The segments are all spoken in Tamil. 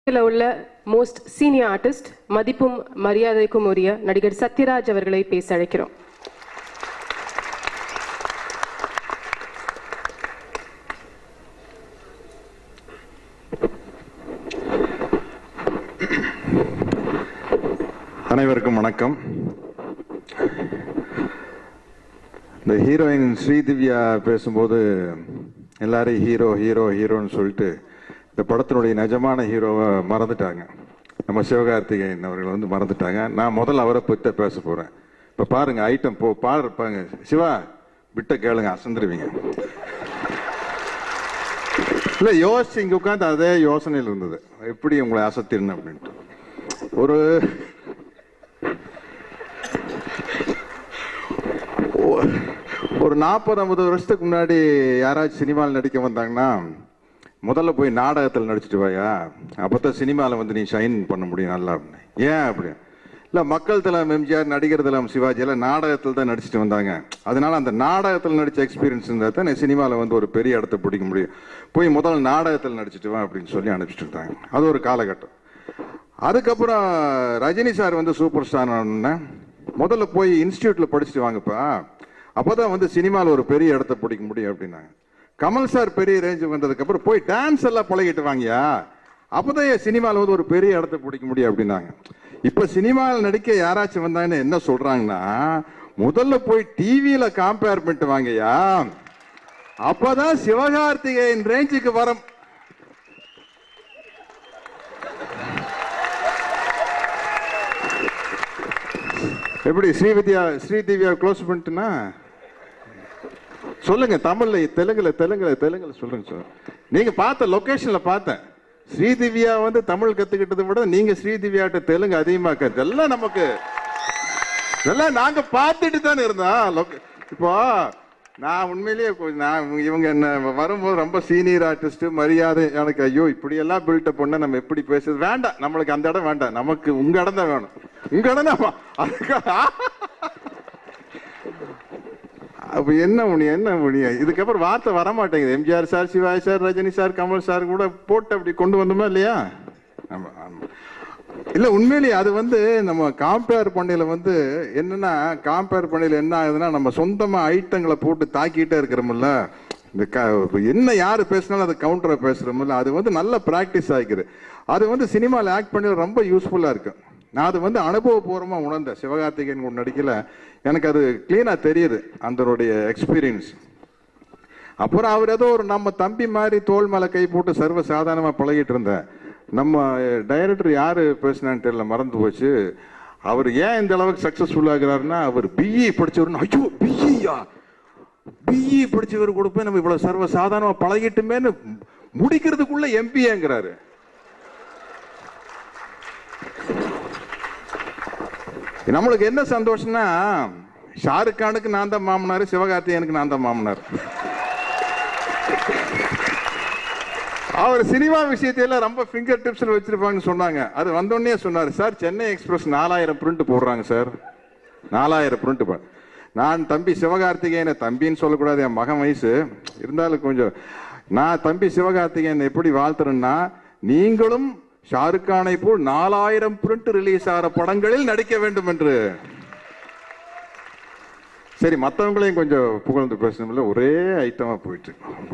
இதில் உள்ள மோஸ்ட் சீனியர் ஆர்டிஸ்ட் மதிப்பும் மரியாதைக்கும் உரிய நடிகர் சத்யராஜ் அவர்களை பேச அழைக்கிறோம் அனைவருக்கும் வணக்கம் இந்த ஹீரோயின் ஸ்ரீதிவ்யா பேசும்போது எல்லாரையும் ஹீரோ ஹீரோ ஹீரோன்னு சொல்லிட்டு இந்த படத்தினுடைய நிஜமான ஹீரோவை மறந்துட்டாங்க நம்ம சிவகார்த்திகேயன் அவர்கள் வந்து மறந்துட்டாங்க நான் முதல்ல அவரை பற்றி பேச போகிறேன் இப்போ பாருங்க ஐட்டம் போ பாருப்பாங்க சிவா விட்ட கேளுங்க அசந்துருவீங்க இல்லை யோசிச்சு இங்கே உட்காந்து அதே யோசனையில் இருந்தது எப்படி உங்களை அசத்திடணும் அப்படின்ட்டு ஒரு ஒ- ஒரு நாற்பது ஐம்பது வருஷத்துக்கு முன்னாடி யாராச்சும் சினிமாவில் நடிக்க வந்தாங்கன்னா முதல்ல போய் நாடகத்தில் நடிச்சிட்டு வாயா அப்பதான் சினிமாவில் வந்து நீ ஷைன் பண்ண முடியும் நல்லா அப்படின்னு ஏன் அப்படி இல்லை மக்கள் தலம் எம்ஜிஆர் நடிகர் தலம் சிவாஜி எல்லாம் நாடகத்தில் தான் நடிச்சிட்டு வந்தாங்க அதனால அந்த நாடகத்தில் நடிச்ச எக்ஸ்பீரியன்ஸ் இருந்தால் தான் சினிமாவில் வந்து ஒரு பெரிய இடத்த பிடிக்க முடியும் போய் முதல்ல நாடகத்தில் நடிச்சிட்டு வா அப்படின்னு சொல்லி அனுப்பிச்சிட்டு இருந்தாங்க அது ஒரு காலகட்டம் அதுக்கப்புறம் ரஜினி சார் வந்து சூப்பர் ஸ்டார் முதல்ல போய் இன்ஸ்டியூட்ல படிச்சுட்டு வாங்கப்பா அப்பதான் வந்து சினிமாவில் ஒரு பெரிய இடத்த பிடிக்க முடியும் அப்படின்னாங்க கமல் சார் பெரிய ரேஞ்சு வந்ததுக்கு அப்புறம் போய் டான்ஸ் எல்லாம் பழகிட்டு வாங்கயா அப்பதான் சினிமாவில் வந்து ஒரு பெரிய இடத்த பிடிக்க முடியும் அப்படின்னாங்க இப்ப சினிமாவில் நடிக்க யாராச்சும் வந்தாங்கன்னு என்ன சொல்றாங்கன்னா முதல்ல போய் டிவியில கம்பேர் பண்ணிட்டு வாங்கயா அப்பதான் சிவகார்த்திகேயன் ரேஞ்சுக்கு வர எப்படி ஸ்ரீவித்யா ஸ்ரீதிவ்யா க்ளோஸ் பண்ணிட்டுனா சொல்லுங்க தமிழ்ல தெலுங்குல தெலுங்குல தெலுங்குல சொல்லுங்க சொல்லுங்க நீங்க பார்த்த லொகேஷன்ல பார்த்தேன் ஸ்ரீதிவ்யா வந்து தமிழ் கத்துக்கிட்டதை விட நீங்க ஸ்ரீதிவ்யாட்ட தெலுங்கு அதிகமா கத்து எல்லாம் நமக்கு இதெல்லாம் நாங்க பார்த்துட்டு தானே இருந்தோம் loca- இப்போ நான் உண்மையிலேயே கொஞ்சம் நான் இவங்க என்ன வரும்போது ரொம்ப சீனியர் ஆர்டிஸ்ட் மரியாதை எனக்கு ஐயோ இப்படி எல்லாம் பில்டப் பண்ண நம்ம எப்படி பேசுறது வேண்டாம் நம்மளுக்கு அந்த இடம் வேண்டாம் நமக்கு உங்க இடம் தான் வேணும் உங்க இடம் தான் வா- அதுக்காக அப்ப என்ன முடியும் என்ன முடியும் இதுக்கப்புறம் வார்த்தை வர மாட்டேங்குது MGR sir Sivaji sir Rajini sir Kamal sir கூட போட்டு அப்படி கொண்டு வந்தோமா இல்லையா ஆமா ஆமா இல்ல உண்மையிலேயே அது வந்து நம்ம காம்பேர் பண்ணையில வந்து என்னன்னா காம்பேர் பண்ணையில என்ன ஆகுதுன்னா நம்ம சொந்தமா ஐட்டங்களை போட்டு தாக்கிட்டே இருக்கிறோம்ல இந்த க- இப்ப என்ன யாரு பேசினாலும் அது கவுண்டரை பேசுறோம்ல அது வந்து நல்ல பிராக்டிஸ் ஆகிக்குது அது வந்து சினிமாவில் ஆக்ட் பண்ணி ரொம்ப யூஸ்ஃபுல்லா இருக்கு நான் அது வந்து அனுபவபூர்வமா உணர்ந்தேன் சிவகார்த்திகேயன் கூட நடிக்கல எனக்கு அது கிளீனா தெரியுது அதனுடைய எக்ஸ்பீரியன்ஸ் அப்புறம் அவர் ஏதோ ஒரு நம்ம தம்பி மாதிரி தோல் மேல கை போட்டு சர்வ சாதாரணமா பழகிட்டு இருந்தேன் நம்ம டைரக்டர் யாரு பேசினான்னு தெரியல மறந்து போச்சு அவர் ஏன் இந்த அளவுக்கு சக்சஸ்ஃபுல் ஆகிறாருன்னா அவர் பிஇ படிச்சவர்னு ஐயோ பிஇயா பிஇ படிச்சவர் கூட போய் நம்ம இவ்வளவு சர்வ சாதாரணமா பழகிட்டுமேன்னு முடிக்கிறதுக்குள்ள எம்பிஏங்கிறாரு நம்மளுக்கு என்ன சந்தோஷம்னா ஷாருக் கானுக்கு நான் தான் மாமனார் சிவகார்த்திகேயனுக்கு நான் தான் மாமனார் அவர் சினிமா விஷயத்தையெல்லாம் ரொம்ப ஃபிங்கர் டிப்ஸ்ல வச்சிருப்பாங்கன்னு சொன்னாங்க அது வந்தோடனே சொன்னார் சார் சென்னை எக்ஸ்பிரஸ் நாலாயிரம் பிரிண்ட் போடுறாங்க சார் நாலாயிரம் பிரிண்ட் நான் தம்பி சிவகார்த்திகேயனை தம்பின்னு சொல்லக்கூடாது என் மகன் வயசு இருந்தாலும் கொஞ்சம் நான் தம்பி சிவகார்த்திகேயன் எப்படி வாழ்த்துறேன்னா நீங்களும் ஷாருக் கானை போல் நாலாயிரம் பிரிண்ட் ரிலீஸ் ஆகிற படங்களில் நடிக்க வேண்டும் என்று சரி மற்றவங்களையும் கொஞ்சம் புகழ்ந்து பேசணும்ல ஒரே ஐட்டமா போயிட்டு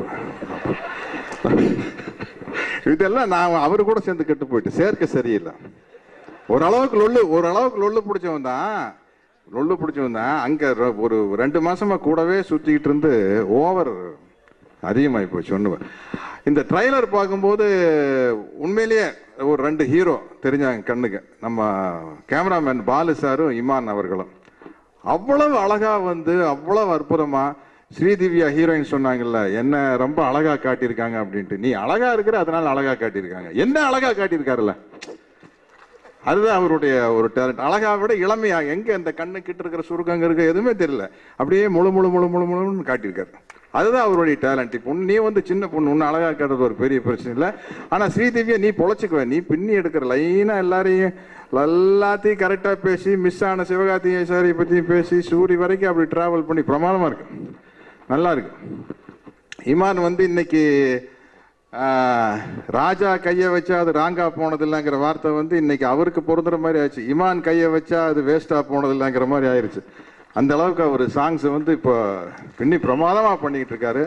இதெல்லாம் நான் அவரு கூட சேர்ந்து கெட்டு போயிட்டு சேர்க்க சரியில்லை ஓரளவுக்கு லொல்லு ஓரளவுக்கு லொல்லு பிடிச்சவன் தான் லொல்லு பிடிச்சவன் தான் அங்க ர- ஒரு ரெண்டு மாசமா கூடவே சுத்திக்கிட்டு இருந்து ஓவர் அதிகமாகி போச்சு ஒண்ணு இந்த ட்ரைலர் பார்க்கும்போது உண்மையிலேயே ஒரு ரெண்டு ஹீரோ தெரிஞ்சாங்க கண்ணுக்கு நம்ம கேமராமேன் பாலு சாரும் இமான் அவர்களும் அவ்வளவு அழகா வந்து அவ்வளவு அற்புதமா ஸ்ரீதிவ்யா ஹீரோயின் சொன்னாங்கல்ல என்ன ரொம்ப அழகா காட்டியிருக்காங்க அப்படின்ட்டு நீ அழகா இருக்கிற அதனால அழகா காட்டியிருக்காங்க என்ன அழகா காட்டியிருக்காருல்ல அதுதான் அவருடைய ஒரு டேலண்ட் அழகா விட இளமையா எங்க அந்த கண்ணு கிட்ட இருக்கிற சுருக்கங்க இருக்க எதுவுமே தெரியல அப்படியே முழு முழு முழு முழு முழுன்னு காட்டியிருக்காரு அதுதான் அவருடைய டேலண்ட் இப்போ நீ வந்து சின்ன பொண்ணு ஒன்று அழகா காட்டுறது ஒரு பெரிய பிரச்சனை இல்லை ஆனா ஸ்ரீதிவ்யா நீ பொழைச்சிக்குவ நீ பின்னி எடுக்கிற லைனா எல்லாரையும் எல்லாத்தையும் கரெக்டா பேசி மிஸ் ஆன சிவகார்த்திகேய சாரை பத்தி பேசி சூரி வரைக்கும் அப்படி டிராவல் பண்ணி பிரமாதமா இருக்கு நல்லா இருக்கு இமான் வந்து இன்னைக்கு ஆஹ், ராஜா கையை வச்சா அது ராங்கா போனதில்லைங்கிற வார்த்தை வந்து இன்னைக்கு அவருக்கு பொருந்துற மாதிரி ஆயிடுச்சு இமான் கையை வச்சா அது வேஸ்டா போனதில்லைங்கிற மாதிரி ஆயிடுச்சு அந்த அளவுக்கு அவர் சாங்ஸ் வந்து இப்போ பின்னி பிரமாதமா பண்ணிக்கிட்டு இருக்காரு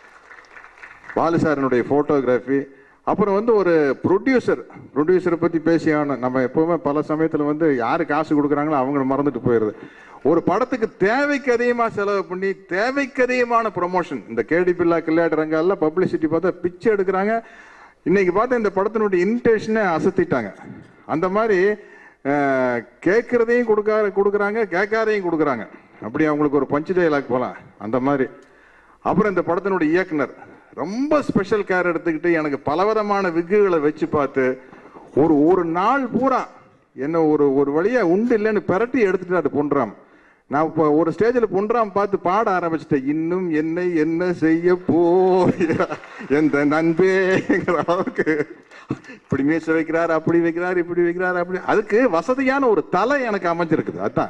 பாலு சாரினுடைய ஃபோட்டோகிராஃபி அப்புறம் வந்து ஒரு ப்ரொடியூசர் ப்ரொடியூசரை பற்றி பேசி ஆகணும் நம்ம எப்போவுமே பல சமயத்தில் வந்து யார் காசு கொடுக்குறாங்களோ அவங்கள மறந்துட்டு போயிடுது ஒரு படத்துக்கு தேவைக்கு அதிகமாக செலவு பண்ணி தேவைக்கு அதிகமான ப்ரொமோஷன் இந்த கேடி பில்லா கில்லாடி ரங்கால பப்ளிசிட்டி பார்த்தா பிச்சை எடுக்கிறாங்க இன்னைக்கு பார்த்தா இந்த படத்தினுடைய இன்விடேஷனை அசத்திட்டாங்க அந்த மாதிரி அஹ், கேட்கறதையும் கொடுக்க கொடுக்குறாங்க கேட்காதையும் கொடுக்குறாங்க அப்படி அவங்களுக்கு ஒரு பஞ்சு டைலாக் போகலாம் அந்த மாதிரி அப்புறம் இந்த படத்தினுடைய இயக்குனர் ரொம்ப ஸ்பெஷல் கேர் எடுத்துக்கிட்டு எனக்கு பலவிதமான விக்குகளை வச்சு பார்த்து ஒரு ஒரு நாள் பூரா என்ன ஒரு ஒரு வழியா உண்டு இல்லைன்னு பிரட்டி எடுத்துட்டாரு பொன்றாம் நான் இப்போ ஒரு ஸ்டேஜில் பொன்றாம் பார்த்து பாட ஆரம்பிச்சிட்டேன் இன்னும் என்னை என்ன செய்ய போயா எந்த நண்பேங்கிற அளவுக்கு இப்படி மீச வைக்கிறார் அப்படி வைக்கிறார் இப்படி வைக்கிறார் அப்படி அதுக்கு வசதியான ஒரு தலை எனக்கு அமைஞ்சிருக்குது அதான்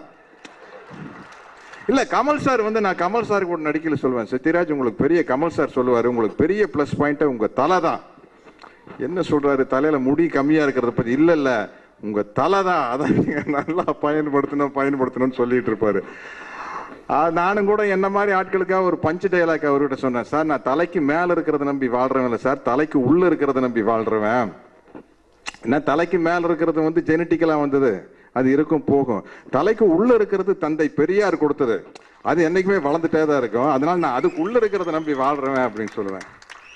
இல்ல கமல் சார் வந்து நான் கமல் சார் கூட நடிக்கல சொல்லுவேன் சத்யராஜ் உங்களுக்கு பெரிய கமல் சார் சொல்லுவாரு உங்களுக்கு பெரிய ப்ளஸ் பாயிண்ட் உங்க தலை தான் என்ன சொல்றாரு தலையில முடி கம்மியா இருக்கிறத பத்தி இல்ல இல்ல உங்க தலை தான் அதை நீங்க நல்லா பயன்படுத்தணும் பயன்படுத்தணும்னு சொல்லிட்டு இருப்பாரு ஆ, நானும் கூட என்ன மாதிரி ஆட்களுக்காக ஒரு பஞ்சு டைலாக் அவர்கிட்ட சொன்னேன் சார் நான் தலைக்கு மேல இருக்கிறத நம்பி வாழ்றவன் இல்லை சார் தலைக்கு உள்ள இருக்கிறத நம்பி வாழ்றவன் என்ன தலைக்கு மேல இருக்கிறது வந்து ஜெனட்டிக்கலா வந்தது அது இருக்கும் போகும் தலைக்கு உள்ள இருக்கிறது தந்தை பெரியார் கொடுத்தது அது என்னைக்குமே வளர்ந்துட்டே தான் இருக்கும் அதனால நான் அதுக்கு உள்ள இருக்கிறத நம்பி வாழ்றேன் அப்படின்னு சொல்லுவேன்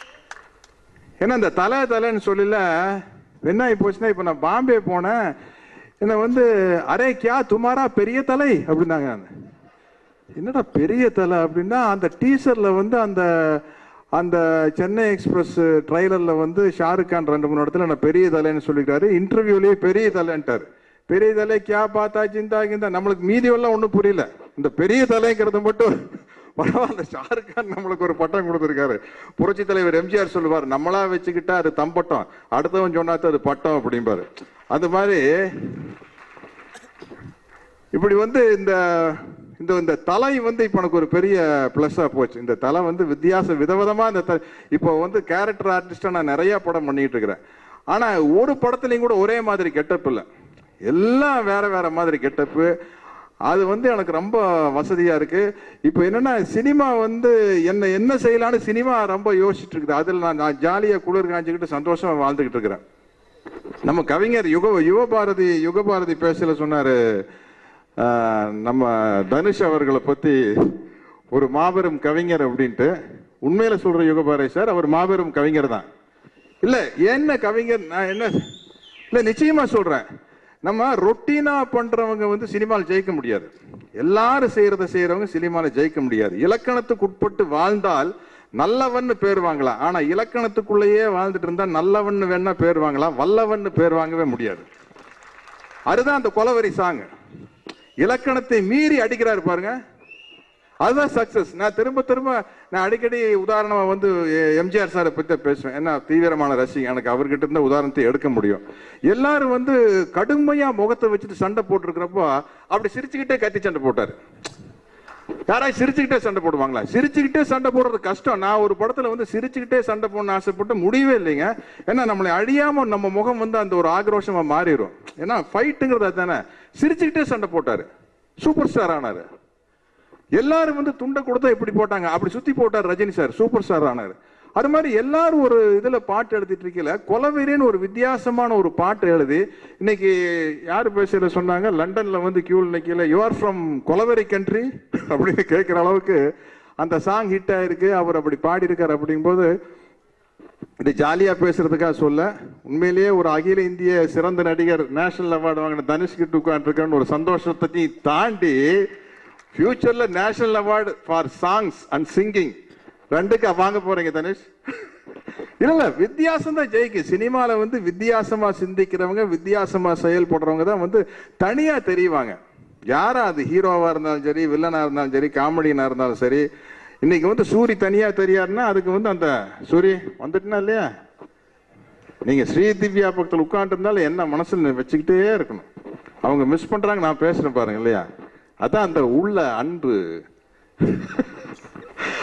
ஏன்னா இந்த தலை தலைன்னு சொல்லல என்ன ஆகி போச்சுன்னா இப்போ நான் பாம்பே போனேன் என்ன வந்து அரே கியா துமாரா பெரிய தலை அப்படின்னாங்க என்னடா பெரிய தலை அப்படின்னா அந்த டீசர்ல வந்து அந்த அந்த சென்னை எக்ஸ்பிரஸ் ட்ரைலர்ல வந்து ஷாருக் கான் ரெண்டு மூணு இடத்துல நான் பெரிய தலைன்னு சொல்லிக்கிறாரு இன்டர்வியூலயே பெரிய தலைன்ட்டாரு பெரிய தலை கியா பார்த்தா சிந்தா கிந்தா நம்மளுக்கு மீதி எல்லாம் ஒன்றும் புரியல இந்த பெரிய தலைங்கிறது மட்டும் பரவாயில்ல ஷாருக் கான் நம்மளுக்கு ஒரு பட்டம் கொடுத்துருக்காரு புரட்சி தலைவர் எம்ஜிஆர் சொல்லுவார் நம்மளா வச்சுக்கிட்டா அது தம்பட்டம் அடுத்தவன் சொன்னாத்து அது பட்டம் அப்படிம்பாரு அந்த மாதிரி இப்படி வந்து இந்த இந்த இந்த தலை வந்து இப்போ எனக்கு ஒரு பெரிய ப்ளஸ்ஸாக போச்சு இந்த தலை வந்து வித்தியாச விதவிதமா இந்த த இப்போ வந்து கேரக்டர் ஆர்டிஸ்டாக நான் நிறைய படம் பண்ணிட்டு இருக்கிறேன் ஆனால் ஒரு படத்துலையும் கூட ஒரே மாதிரி கெட்டப் இல்லை எல்லாம் வேற வேற மாதிரி கெட்டப்பு அது வந்து எனக்கு ரொம்ப வசதியா இருக்கு இப்போ என்னன்னா சினிமா வந்து என்ன என்ன செய்யலாம்னு சினிமா ரொம்ப யோசிச்சுட்டு இருக்குது அதில் நான் நான் ஜாலியாக குளிர் காஞ்சிக்கிட்டு சந்தோஷமா வாழ்ந்துகிட்டு இருக்கிறேன் நம்ம கவிஞர் யுக யுகபாரதி யுகபாரதி பேசல சொன்னாரு ஆஹ், நம்ம தனுஷ் அவர்களை பத்தி ஒரு மாபெரும் கவிஞர் அப்படின்ட்டு உண்மையில சொல்ற யுகபாரதி சார் அவர் மாபெரும் கவிஞர் தான் இல்ல என்ன கவிஞர் நான் என்ன இல்ல நிச்சயமா சொல்றேன் நம்ம ரொட்டீனா பண்றவங்க வந்து சினிமாவில் ஜெயிக்க முடியாது எல்லாரும் செய்யறத செய்யறவங்க சினிமாவில் ஜெயிக்க முடியாது இலக்கணத்துக்கு உட்பட்டு வாழ்ந்தால் நல்லவன்னு பேர் வாங்கலாம் ஆனா இலக்கணத்துக்குள்ளேயே வாழ்ந்துட்டு இருந்தா நல்லவன்னு வேணா பேர் வாங்கலாம் வல்லவன்னு பேர் வாங்கவே முடியாது அதுதான் அந்த கொலவரி சாங் இலக்கணத்தை மீறி அடிக்கிறாரு பாருங்க அதுதான் சக்சஸ் நான் திரும்ப திரும்ப நான் அடிக்கடி உதாரணமா வந்து எ- எம்ஜிஆர் சாரை பத்தி தான் பேசுவேன் ஏன்னா தீவிரமான ரசிகன் எனக்கு அவர்கிட்ட இருந்த உதாரணத்தை எடுக்க முடியும் எல்லாரும் வந்து கடுமையா முகத்தை வச்சுட்டு சண்டை போட்டிருக்கிறப்போ அப்படி சிரிச்சுக்கிட்டே கத்தி சண்டை போட்டாரு யாராவது சிரிச்சுக்கிட்டே சண்டை போடுவாங்களா சிரிச்சுக்கிட்டே சண்டை போடுறது கஷ்டம் நான் ஒரு படத்துல வந்து சிரிச்சுக்கிட்டே சண்டை போடணும்னு ஆசைப்பட்டு முடியவே இல்லைங்க ஏன்னா நம்மளை அழியாம நம்ம முகம் வந்து அந்த ஒரு ஆக்ரோஷமா மாறிடும் ஏன்னா ஃபைட்டுங்கிறது அதுதானே சிரிச்சுக்கிட்டே சண்டை போட்டாரு சூப்பர் ஸ்டார் ஆனாரு எல்லாரும் வந்து துண்டை கொடுத்தா இப்படி போட்டாங்க அப்படி சுத்தி போட்டார் ரஜினி சார் சூப்பர் ஸ்டார் ஆனார் அது மாதிரி எல்லாரும் ஒரு இதுல பாட்டு எழுதிட்டு இருக்கல கொலவெறின்னு ஒரு வித்தியாசமான ஒரு பாட்டு எழுதி இன்னைக்கு யார் பேசுற சொன்னாங்க லண்டன்ல வந்து கியூல் நிக்கல you are from Kolaveri country அப்படின்னு கேட்கிற அளவுக்கு அந்த சாங் ஹிட் ஆயிருக்கு அவர் அப்படி பாடியிருக்காரு அப்படிங்கும்போது இது ஜாலியா பேசுறதுக்காக சொல்ல உண்மையிலேயே ஒரு அகில இந்திய சிறந்த நடிகர் நேஷனல் அவார்டு வாங்கின தனுஷ்கிட்டு உட்காந்துருக்கான்னு ஒரு சந்தோஷத்தை தாண்டி ஃபியூச்சர்ல national award for songs and singing ரெண்டுக்கு வாங்க போறீங்க தனுஷ் இல்ல இல்ல வித்தியாசம் தான் ஜெயிக்கும் சினிமால வந்து வித்தியாசமா சிந்திக்கிறவங்க வித்தியாசமா செயல்படுறவங்க தான் வந்து தனியா தெரிவாங்க யாரா அது ஹீரோவா இருந்தாலும் சரி வில்லனா இருந்தாலும் சரி காமெடியனா இருந்தாலும் சரி இன்னைக்கு வந்து சூரி தனியா தெரியாருன்னா அதுக்கு வந்து அந்த சூரி வந்துட்டுனா இல்லையா நீங்க ஸ்ரீ திவ்யா பக்கத்தில் உட்காந்துருந்தாலும் என்ன மனசுல வச்சுக்கிட்டே இருக்கணும் அவங்க மிஸ் பண்றாங்க நான் பேசுறேன் பாருங்க இல்லையா அதான் அந்த உள்ள அன்பு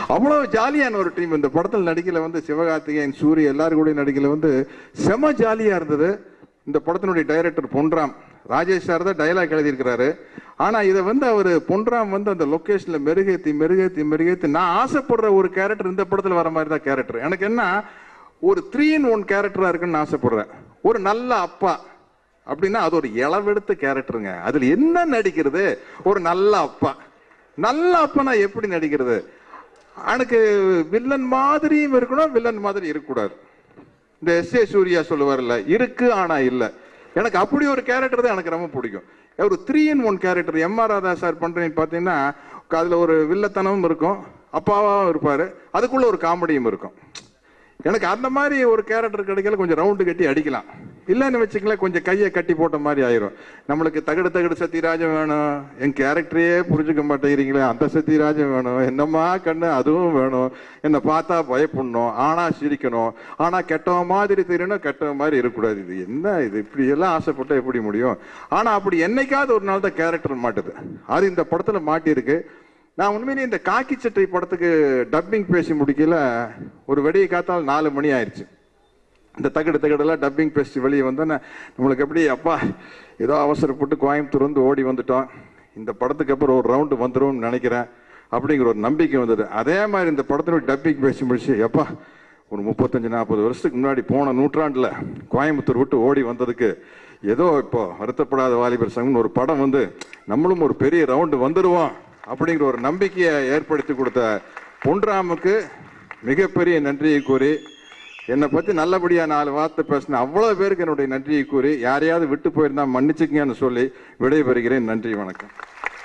அவ்வளவு ஜாலியான ஒரு டீம் இந்த படத்தில் நடிக்கல வந்து சிவகார்த்திகேயன் சூரிய எல்லாரும் கூட நடிக்கல வந்து செம ஜாலியா இருந்தது இந்த படத்தினுடைய டைரக்டர் பொன்ராம் ராஜேஷ் சார் தான் டைலாக் எழுதியிருக்கிறாரு ஆனா இதை வந்து அவர் பொன்ராம் வந்து அந்த லொகேஷன்ல மெருகேத்தி மெருகேத்தி மெருகேத்தி நான் ஆசைப்படுற ஒரு கேரக்டர் இந்த படத்துல வர மாதிரி தான் கேரக்டர் எனக்கு என்ன ஒரு த்ரீ இன் ஒன் கேரக்டரா இருக்குன்னு ஆசைப்படுறேன் ஒரு நல்ல அப்பா அப்படின்னா அது ஒரு இளவெடுத்த கேரக்டருங்க அதுல என்ன நடிக்கிறது ஒரு நல்ல அப்பா நல்ல அப்பனா எப்படி நடிக்கிறது எனக்கு வில்லன் மாதிரியும் இருக்கணும் வில்லன் மாதிரி இருக்கக்கூடாது இந்த எஸ் ஏ சூர்யா சொல்லுவார்ல இருக்கு ஆனா இல்ல எனக்கு அப்படி ஒரு கேரக்டர் தான் எனக்கு ரொம்ப பிடிக்கும் ஒரு three in one character M R Radha sir பண்றேன்னு பார்த்தீங்கன்னா அதுல ஒரு வில்லத்தனமும் இருக்கும் அப்பாவாவும் இருப்பாரு அதுக்குள்ள ஒரு காமெடியும் இருக்கும் எனக்கு அந்த மாதிரி ஒரு கேரக்டர் கிடைக்கல கொஞ்சம் ரவுண்டு கட்டி அடிக்கலாம் இல்லைன்னு வச்சுக்கல கொஞ்சம் கையை கட்டி போட்ட மாதிரி ஆயிரும் நம்மளுக்கு தகடு தகடு சத்யராஜன் வேணும் என் கேரக்டரையே புரிஞ்சுக்க மாட்டேங்கிறீங்களே அந்த சத்யராஜன் வேணும் என்னம்மா கண்ணு அதுவும் வேணும் என்னை பார்த்தா பயப்படணும் ஆனா சிரிக்கணும் ஆனா கெட்டவன் மாதிரி தெரியணும் கெட்டவன் மாதிரி இருக்கக்கூடாது இது என்ன இது இப்படி எல்லாம் ஆசைப்பட்டா எப்படி முடியும் ஆனா அப்படி என்னைக்காவது ஒரு நாள் தான் கேரக்டர் மாட்டுது அது இந்த படத்துல மாட்டியிருக்கு நான் உண்மையிலேயே இந்த காக்கி சட்டை படத்துக்கு டப்பிங் பேசி முடிக்கல ஒரு வெடியை காத்தால் நாலு மணி ஆயிடுச்சு இந்த தகடு தகடெல்லாம் டப்பிங் பேசி வெளியே வந்தோன்னே நம்மளுக்கு எப்படி அப்பா ஏதோ அவசரப்பட்டு கோயம்புத்தூர் வந்து ஓடி வந்துட்டோம் இந்த படத்துக்கு அப்புறம் ஒரு ரவுண்டு வந்துரும்னு நினைக்கிறேன் அப்படிங்கிற ஒரு நம்பிக்கை வந்தது அதே மாதிரி இந்த படத்தினுடைய டப்பிங் பேசி முடிச்சு எப்பா ஒரு முப்பத்தஞ்சு நாற்பது வருஷத்துக்கு முன்னாடி போன நூற்றாண்டுல கோயம்புத்தூர் விட்டு ஓடி வந்ததுக்கு ஏதோ இப்போ வருத்தப்படாத வாலிபர் சங்கம்னு ஒரு படம் வந்து நம்மளும் ஒரு பெரிய ரவுண்டு வந்துடுவோம் அப்படிங்கிற ஒரு நம்பிக்கையை ஏற்படுத்தி கொடுத்த பொன்ராமுக்கு மிகப்பெரிய நன்றியை கூறி என்னை பத்தி நல்லபடியா நாலு வார்த்தை பேசின அவ்வளவு பேருக்கு என்னுடைய நன்றியை கூறி யாரையாவது விட்டு போயிருந்தா மன்னிச்சுக்கங்கன்னு சொல்லி விடைபெறுகிறேன் நன்றி வணக்கம்